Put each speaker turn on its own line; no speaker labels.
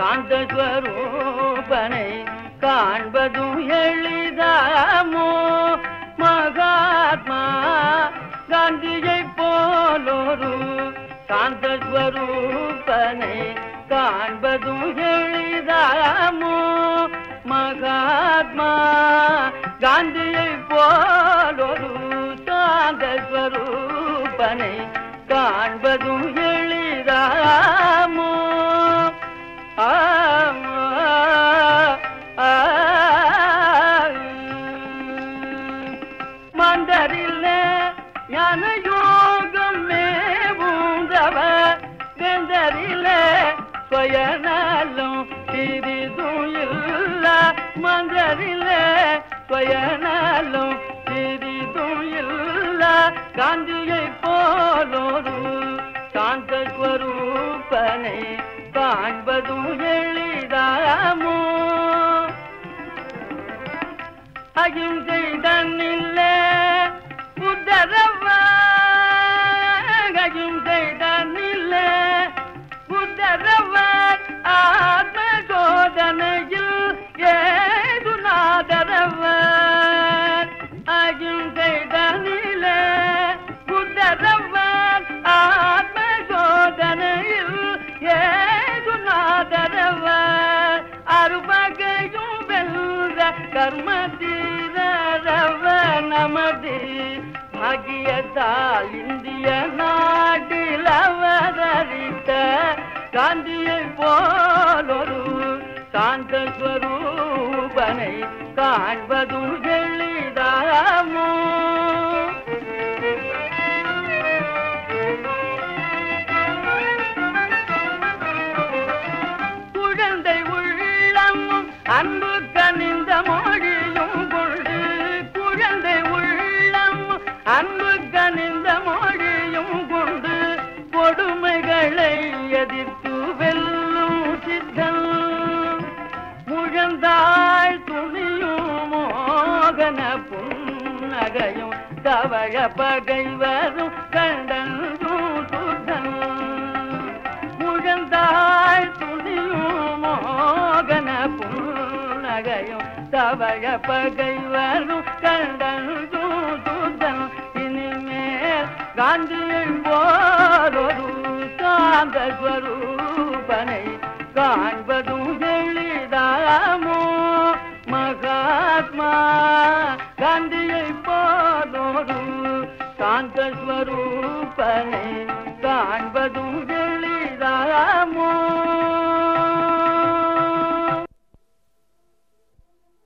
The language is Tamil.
சாந்த ஸ்வரூபனை காண்பதும் எளிதாமோ மகாத்மா காந்தியை போலொரு சாந்த ஸ்வரூபனை காண்பதும் எளிதாமோ மகாத்மா காந்தியை போலொரு சாந்த ஸ்வரூபனை காண்பதும் எளிதாமோ ஆமா, ஆ, மந்தரில்ல ஞான யோகம் மேவுந்தவ வெந்தரில ಸ್ವಯನಲು ಸಿರಿದು ಇಲ್ಲ ಮಂದರಿಲ ಸ್ವಯನಲು சிறிது இல்ல காந்தியை போலொரு சாந்த ஸ்வரூபனை காண்பதும் எளிதாமோ அகிம்சை தன்னில்ல புத்தரவ அகிம்சை தன்னில்ல புத்தரவர் ஆத்ம சோதனையில் ஏதுநாதரவர் அகிம்சை தன்னில புத்தரவர் ஆத்ம சோதனையில் ஏதுநாதரவர் அருபகையும் வெல்ற கர்ம தீரரவ நமது பாகியத்தால் இந்திய நாட்டில் அவதரித்த காந்தியை போலொரு சாந்த ஸ்வரூபனை காண்பதும் எளிதாமோ குழந்தை உள்ளம் அன்பு கனிந்த மொழியும் கொண்டு குழந்தை உள்ளம் அன்பு கனிந்த மொழியும் கொண்டு கொடுமைகளை எதிர்த்து வெல்லும் சித்தம் முழந்தாள் துணியும் மோகன புன்னகையும் தவழ பகை வரும் கண்டனும் சுத்தம் முழந்தாள் துணியும் மோகன புன்னகையும் தவழ பகை வரும் கண்டனும் சுத்தம் இனிமேல் காந்தியை போலொரு சாந்த ஸ்வரூபனை காண்பதும் எளிதாமோ மகாத்மா காந்தியை போலொரு சாந்த ஸ்வரூபனை காண்பதும்